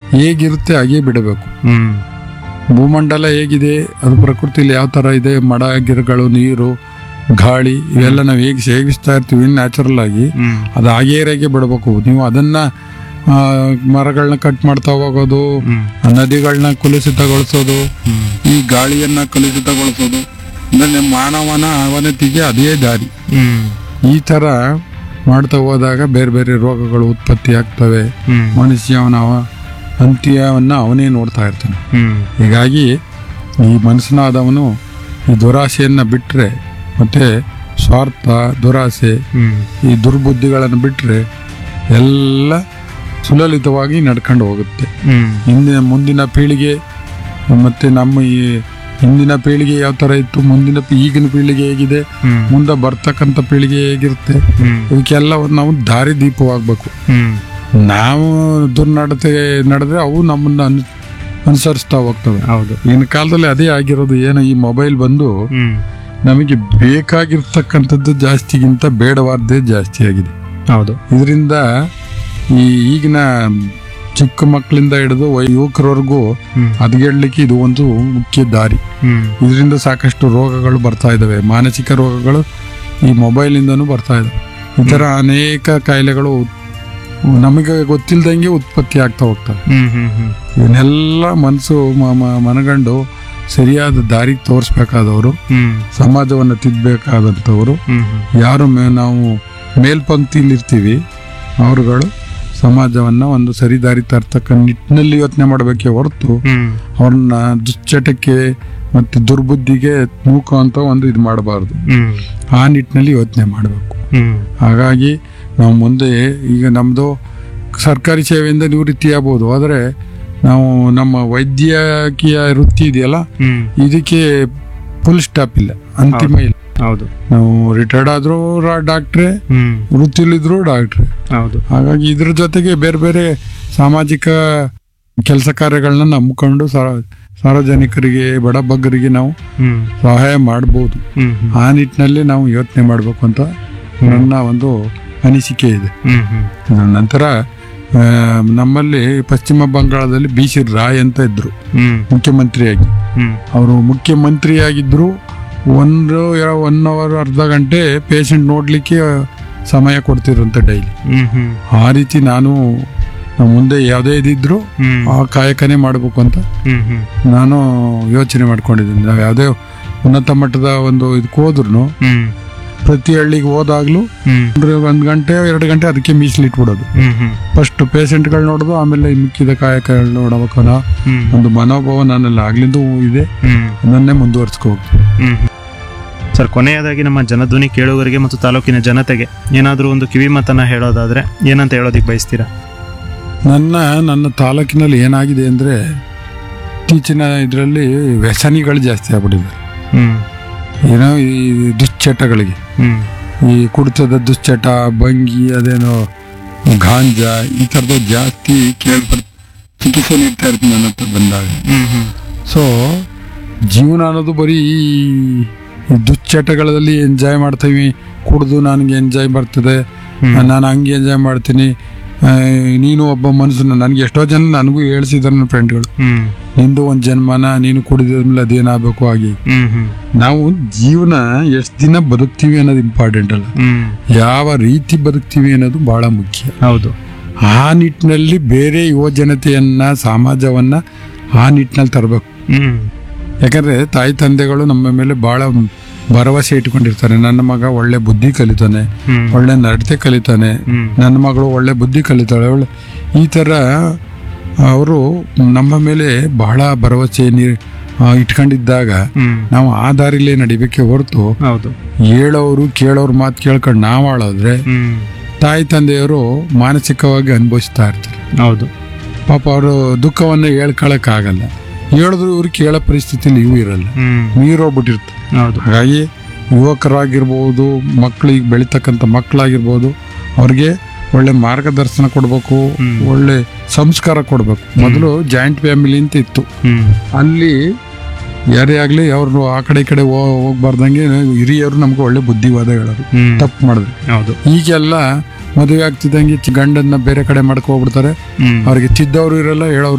ಹೇಗಿರುತ್ತೆ ಹಾಗೇ ಬಿಡಬೇಕು ಹ್ಮ್ ಭೂಮಂಡಲ ಹೇಗಿದೆ ಅದು ಪ್ರಕೃತಿಲಿ ಯಾವ ಥರ ಇದೆ ಮಡ ಗಿಡಗಳು ನೀರು ಗಾಳಿ ಇವೆಲ್ಲ ನಾವು ಹೇಗೆ ಸೇವಿಸ್ತಾ ಇರ್ತೀವಿ ನ್ಯಾಚುರಲ್ ಆಗಿ ಹ್ಮ್ ಅದು ಹಾಗೇ ಇರಾಗೆ ಬಿಡಬೇಕು ನೀವು ಅದನ್ನ ಆ, ಮರಗಳನ್ನ ಕಟ್ ಮಾಡ್ತಾ ಹೋಗೋದು ಹ್ಮ್ ನದಿಗಳನ್ನ ಕಲುಷಿತಗೊಳಿಸೋದು ಹ್ಮ್ ಈ ಗಾಳಿಯನ್ನ ಕಲುಷಿತಗೊಳಿಸೋದು ಅಂದ್ರೆ ಮಾನವನ ಅವನತಿಗೆ ಅದೇ ದಾರಿ ಹ್ಮ್ ಈ ತರ ಮಾಡ್ತಾ ಹೋದಾಗ ಬೇರೆ ಬೇರೆ ರೋಗಗಳು ಉತ್ಪತ್ತಿ ಆಗ್ತವೆ ಹ್ಮ್ ಮನುಷ್ಯವನ ಅವ- ಅಂತ್ಯವನ್ನ ಅವನೇ ನೋಡ್ತಾ ಇರ್ತಾನೆ ಹ್ಮ್ ಹೀಗಾಗಿ ಈ ಮನಸ್ಸನಾದವನು ಈ ದುರಾಸೆಯನ್ನ ಬಿಟ್ರೆ ಮತ್ತೆ ಸ್ವಾರ್ಥ ದುರಾಸೆ ಹ್ಮ್ ಈ ದುರ್ಬುದ್ಧಿಗಳನ್ನು ಬಿಟ್ರೆ ಎಲ್ಲ ಸುಲಲಿತವಾಗಿ ನಡ್ಕೊಂಡು ಹೋಗುತ್ತೆ ಹ್ಮ್ ಹಿಂದಿನ ಮುಂದಿನ ಪೀಳಿಗೆ ಮತ್ತೆ ನಮ್ಮ ಈ ಹಿಂದಿನ ಪೀಳಿಗೆ ಯಾವ ತರ ಇತ್ತು ಮುಂದಿನ ಪೀ- ಈಗಿನ ಪೀಳಿಗೆ ಹೇಗಿದೆ ಹ್ಮ್ ಮುಂದೆ ಬರ್ತಕ್ಕಂಥ ಪೀಳಿಗೆ ಹೇಗಿರುತ್ತೆ ಹ್ಮ್ ಇವಕ್ಕೆಲ್ಲ ಒಂದು ನಾವು ದಾರಿ ದೀಪವಾಗಬೇಕು ಹ್ಮ್ ನಾವು ದುರ್ನಡತೆ ನಡೆದ್ರೆ ಅವು ನಮ್ಮನ್ನ ಅನು ಅನುಸರಿಸ್ತಾ ಹೋಗ್ತವೆ ಹೌದು ಈಗಿನ ಕಾಲದಲ್ಲಿ ಅದೇ ಆಗಿರೋದು ಏನು ಈ ಮೊಬೈಲ್ ಬಂದು ಹ್ಮ್ ನಮಗೆ ಬೇಕಾಗಿರ್ತಕ್ಕಂಥದ್ದು ಜಾಸ್ತಿಗಿಂತ ಬೇಡವಾದ್ದೇ ಜಾಸ್ತಿ ಆಗಿದೆ ಹೌದು ಇದರಿಂದ ಈ ಈಗಿನ ಚಿಕ್ಕ ಮಕ್ಕಳಿಂದ ಹಿಡಿದು ವೈ- ಯುವಕರವರೆಗೂ ಹ್ಮ್ ಹದಗೆಡ್ಲಿಕ್ಕೆ ಇದು ಒಂದು ಮುಖ್ಯ ದಾರಿ ಹ್ಮ್ ಇದರಿಂದ ಸಾಕಷ್ಟು ರೋಗಗಳು ಬರ್ತಾ ಇದ್ದಾವೆ ಮಾನಸಿಕ ರೋಗಗಳು ಈ ಮೊಬೈಲಿಂದನೂ ಬರ್ತಾ ಇದಾವೆ ಈ ಥರ ಅನೇಕ ಕಾಯಿಲೆಗಳು ನಮಗೆ ಗೊತ್ತಿಲ್ದಂಗೆ ಉತ್ಪತ್ತಿ ಆಗ್ತಾ ಹೋಗ್ತವೆ ಹ್ಮ್ ಹ್ಮ್ ಹ್ಮ್ ಇವನ್ನೆಲ್ಲ ಮನಸ್ಸು ಮ- ಮ- ಮನಗಂಡು ಸರಿಯಾದ ದಾರಿ ತೋರಿಸ್ಬೇಕಾದವರು ಹ್ಮ್ ಸಮಾಜವನ್ನು ತಿದ್ದಬೇಕಾದಂಥವರು ಹ್ಮ್ ಹ್ಮ್ ಯಾರು ಮೇ- ನಾವು ಮೇಲ್ಪಂಕ್ತಿಲಿ ಇರ್ತೀವಿ ಅವರುಗಳು ಸಮಾಜವನ್ನ ಒಂದು ಸರಿ ದಾರಿ ತರ್ತಕ್ಕ ನಿಟ್ಟಿನಲ್ಲಿ ಯೋಚನೆ ಮಾಡಬೇಕೇ ಹೊರತು ಹ್ಮ್ ಅವ್ರನ್ನ ದುಶ್ಚಟಕ್ಕೆ ಮತ್ತೆ ದುರ್ಬುದ್ಧಿಗೆ ನೂಕುವಂತ ಒಂದು ಇದು ಮಾಡಬಾರ್ದು ಹ್ಮ್ ಆ ನಿಟ್ಟಿನಲ್ಲಿ ಯೋಚನೆ ಮಾಡಬೇಕು ಹ್ಮ್ ಹಾಗಾಗಿ ನಾವು ಮುಂದೆ ಈಗ ನಮ್ಮದು ಸರ್ಕಾರಿ ಸೇವೆಯಿಂದ ನಿವೃತ್ತಿ ಆಗ್ಬೋದು ಆದರೆ ನಾವು ನಮ್ಮ ವೈದ್ಯಕೀಯ ವೃತ್ತಿ ಇದೆಯಲ್ಲ ಹ್ಮ್ ಇದಕ್ಕೆ ಫುಲ್ ಸ್ಟಾಪ್ ಇಲ್ಲ ಅಂತಿಮ ಇಲ್ಲ ಹೌದು ನಾವು ರಿಟೈರ್ಡ್ ಆದ್ರೂ ಡಾಕ್ಟ್ರೆ ಹ್ಮ್ ವೃತ್ತಿಲಿದ್ರು ಡಾಕ್ಟ್ರೆ ಹೌದು ಹಾಗಾಗಿ ಇದ್ರ ಜೊತೆಗೆ ಬೇರೆ ಬೇರೆ ಸಾಮಾಜಿಕ ಕೆಲಸ ಕಾರ್ಯಗಳನ್ನ ನಂಬಿಕೊಂಡು ಸಾರ- ಸಾರ್ವಜನಿಕರಿಗೆ ಬಡಬಗ್ಗರಿಗೆ ನಾವು ಹ್ಮ್ ಸಹಾಯ ಮಾಡ್ಬೋದು ಹ್ಮ್ ಹ್ಮ್ ಆ ನಿಟ್ಟಿನಲ್ಲಿ ನಾವು ಯೋಚನೆ ಮಾಡಬೇಕು ಅಂತ ನನ್ನ ಒಂದು ಅನಿಸಿಕೆ ಇದೆ ಹ್ಮ್ ಹ್ಮ್ ಅದ್ರ ನಂತರ ಆ, ನಮ್ಮಲ್ಲಿ ಪಶ್ಚಿಮ ಬಂಗಾಳದಲ್ಲಿ ಬಿ ಸಿ ರಾಯ್ ಅಂತ ಇದ್ರು ಹ್ಮ್ ಮುಖ್ಯಮಂತ್ರಿಯಾಗಿ ಹ್ಮ್ ಅವರು ಮುಖ್ಯಮಂತ್ರಿಯಾಗಿದ್ರು ಒಂದು ಒನ್ ಅವರ್ ಅರ್ಧ ಗಂಟೆ ಪೇಷಂಟ್ ನೋಡ್ಲಿಕ್ಕೆ ಸಮಯ ಕೊಡ್ತಿರಂತ ಡೈಲಿ ಹ್ಮ್ ಹ್ಮ್ ಆ ರೀತಿ ನಾನು ಮುಂದೆ ಯಾವುದೇ ಇದಿದ್ರು ಹ್ಮ್ ಆ ಕಾಯಕನೇ ಮಾಡಬೇಕು ಅಂತ ಹ್ಮ್ ಹ್ಮ್ ನಾನು ಯೋಚನೆ ಮಾಡ್ಕೊಂಡಿದ್ದೀನಿ ನಾವು ಯಾವುದೇ ಉನ್ನತ ಮಟ್ಟದ ಒಂದು ಇದಕ್ಕೆ ಹೋದ್ರು ಹ್ಮ್ ಪ್ರತಿ ಹಳ್ಳಿಗೆ ಹೋದಾಗ್ಲೂ ಹ್ಮ್ ಒಂದು ಗಂಟೆ ಎರಡು ಗಂಟೆ ಅದಕ್ಕೆ ಮೀಸಲಿಟ್ಬಿಡೋದು ಹ್ಮ್ ಹ್ಮ್ ಫಸ್ಟ್ ಪೇಷಂಟ್ಗಳು ನೋಡೋದು ಆಮೇಲೆ ಮಿಕ್ಕಿದ ಕಾಯಕಗಳು ನೋಡಬೇಕು ಅನ್ನೋ ಹ್ಮ್ ಒಂದು ಮನೋಭಾವ ನನ್ನಲ್ಲಿ ಆಗ್ಲಿಂದ ಇದೆ ಹ್ಮ್ ಅದನ್ನೇ ಮುಂದುವರ್ಸ್ಕೊ ಹೋಗ್ತೀನಿ ಹ್ಮ್ ಸರ್ ಕೊನೆಯದಾಗಿ ನಮ್ಮ ಜನಧ್ವನಿ ಕೇಳುಗರಿಗೆ ಮತ್ತು ತಾಲೂಕಿನ ಜನತೆಗೆ ಏನಾದರೂ ಒಂದು ಕಿವಿ ಮಾತನ್ನ ಹೇಳೋದಾದ್ರೆ ಏನಂತ ಹೇಳೋದಿಕ್ ಬಯಸ್ತೀರಾ ನನ್ನ ನನ್ನ ತಾಲೂಕಿನಲ್ಲಿ ಏನಾಗಿದೆ ಅಂದರೆ ಇತ್ತೀಚಿನ ಇದರಲ್ಲಿ ವ್ಯಸನಿಗಳು ಜಾಸ್ತಿ ಆಗ್ಬಿಟ್ಟಿದ್ದಾರೆ ಹ್ಮ್ ಏನೋ ಈ ದುಶ್ಚಟಗಳಿಗೆ ಹ್ಮ್ ಈ ಕುಡಿತದ ದುಶ್ಚಟ ಬಂಗಿ ಅದೇನೋ ಗಾಂಜಾ ಈ ಥರದ್ದು ಜಾಸ್ತಿ ಕೇಳ್ಪಡ್ ಚಿಕಿತ್ಸೆ ನೀಡ್ತಾ ಇರ್ತೀನಿ ನನ್ನ ಹತ್ರ ಬಂದಾಗ ಹ್ಮ್ ಹ್ಮ್ ಸೊ ಜೀವನ ಅನ್ನೋದು ಬರೀ ಈ ಈ ದುಶ್ಚಟಗಳಲ್ಲಿ ಎಂಜಾಯ್ ಮಾಡ್ತೀವಿ ಕುಡಿದು ನನಗೆ ಎಂಜಾಯ್ ಬರ್ತದೆ ಹ್ಮ್. ನಾನು ಹಂಗೆ ಎಂಜಾಯ್ ಮಾಡ್ತೀನಿ ಆ, ನೀನು ಒಬ್ಬ ಮನುಷ್ಯನ ನನಗೆ ಎಷ್ಟೋ ಜನ ನನಗೂ ಹೇಳ್ಸಿದ್ದಾರೆ ನನ್ನ ಫ್ರೆಂಡ್ಗಳು ಹ್ಮ್ ನಿಂದು ಒಂದು ಜನ್ಮನ ನೀನು ಕುಡಿದ್ಮೇಲೆ ಅದೇನಾಗಬೇಕು ಹಾಗೆ ಹ್ಮ್ ಹ್ಮ್ ನಾವು ಜೀವನ ಎಷ್ಟು ದಿನ ಬದುಕ್ತೀವಿ ಅನ್ನೋದು ಇಂಪಾರ್ಟೆಂಟ್ ಅಲ್ಲ ಹ್ಮ್ ಯಾವ ರೀತಿ ಬದುಕ್ತೀವಿ ಅನ್ನೋದು ಬಹಳ ಮುಖ್ಯ ಹೌದು ಆ ನಿಟ್ಟಿನಲ್ಲಿ ಬೇರೆ ಯುವ ಜನತೆಯನ್ನ ಸಮಾಜವನ್ನ ಆ ನಿಟ್ಟಿನಲ್ಲಿ ತರಬೇಕು ಹ್ಮ್ ಯಾಕಂದ್ರೆ ತಾಯಿ ತಂದೆಗಳು ನಮ್ಮ ಮೇಲೆ ಬಹಳ ಭರವಸೆ ಇಟ್ಕೊಂಡಿರ್ತಾರೆ ನನ್ನ ಮಗ ಒಳ್ಳೆ ಬುದ್ಧಿ ಕಲಿತಾನೆ ಹ್ಮ್ ಒಳ್ಳೆ ನಡತೆ ಕಲಿತಾನೆ ಹ್ಮ್ ನನ್ನ ಮಗಳು ಒಳ್ಳೆ ಬುದ್ಧಿ ಕಲಿತಾಳೆ ಒಳ್ಳೆ ಈ ಥರ ಅವರು ನಮ್ಮ ಮೇಲೆ ಬಹಳ ಭರವಸೆ ನೀ- ಆ, ಇಟ್ಕೊಂಡಿದ್ದಾಗ ಹ್ಮ್ ನಾವು ಆ ದಾರಿಲೇ ನಡಿಬೇಕೆ ಹೊರತು ಹೌದು ಹೇಳೋರು ಕೇಳೋರು ಮಾತು ಕೇಳ್ಕೊಂಡು ನಾವು ಆಳೋದ್ರೆ ಹ್ಮ್ ತಾಯಿ ತಂದೆಯವರು ಮಾನಸಿಕವಾಗಿ ಅನುಭವಿಸ್ತಾ ಇರ್ತಾರೆ ಹೌದು ಪಾಪ ಅವರು ದುಃಖವನ್ನು ಹೇಳ್ಕೊಳಕ್ಕಾಗಲ್ಲ ಹೇಳಿದ್ರು ಇವ್ರು ಕೇಳೋ ಪರಿಸ್ಥಿತಿಲಿ ಇವು ಇರಲ್ಲ ಹ್ಮ್ ಮೀರೋಗ್ಬಿಟ್ಟಿರ್ತಾರೆ ಹೌದು ಹಾಗಾಗಿ ಯುವಕರಾಗಿರ್ಬೋದು ಮಕ್ಕಳಿಗೆ ಬೆಳೀತಕ್ಕಂಥ ಮಕ್ಕಳಾಗಿರ್ಬೋದು ಅವ್ರಿಗೆ ಒಳ್ಳೆ ಮಾರ್ಗದರ್ಶನ ಕೊಡಬೇಕು ಹ್ಮ್. ಒಳ್ಳೆ ಸಂಸ್ಕಾರ ಕೊಡಬೇಕು ಮೊದಲು ಜಾಯಿಂಟ್ ಫ್ಯಾಮಿಲಿ ಅಂತ ಇತ್ತು ಹ್ಮ್ ಅಲ್ಲಿ ಯಾರೇ ಆಗಲಿ ಅವ್ರು ಆ ಕಡೆ ಈ ಕಡೆ ಹೋ- ಹೋಗ್ಬಾರ್ದಂಗೆ ಹಿರಿಯರು ನಮ್ಗೆ ಒಳ್ಳೆ ಬುದ್ಧಿವಾದ ಹೇಳೋರು ಹ್ಮ್ ತಪ್ಪು ಮಾಡಿದ್ರು ಹೌದು ಈಗೆಲ್ಲ ಮದುವೆ ಆಗ್ತಿದ್ದಂಗೆ ಚಿ- ಗಂಡನ್ನ ಬೇರೆ ಕಡೆ ಮಾಡ್ಕೊ ಹೋಗ್ಬಿಡ್ತಾರೆ ಹ್ಮ್ ಅವ್ರಿಗೆ ತಿದ್ದವರು ಇರಲ್ಲ ಹೇಳೋರು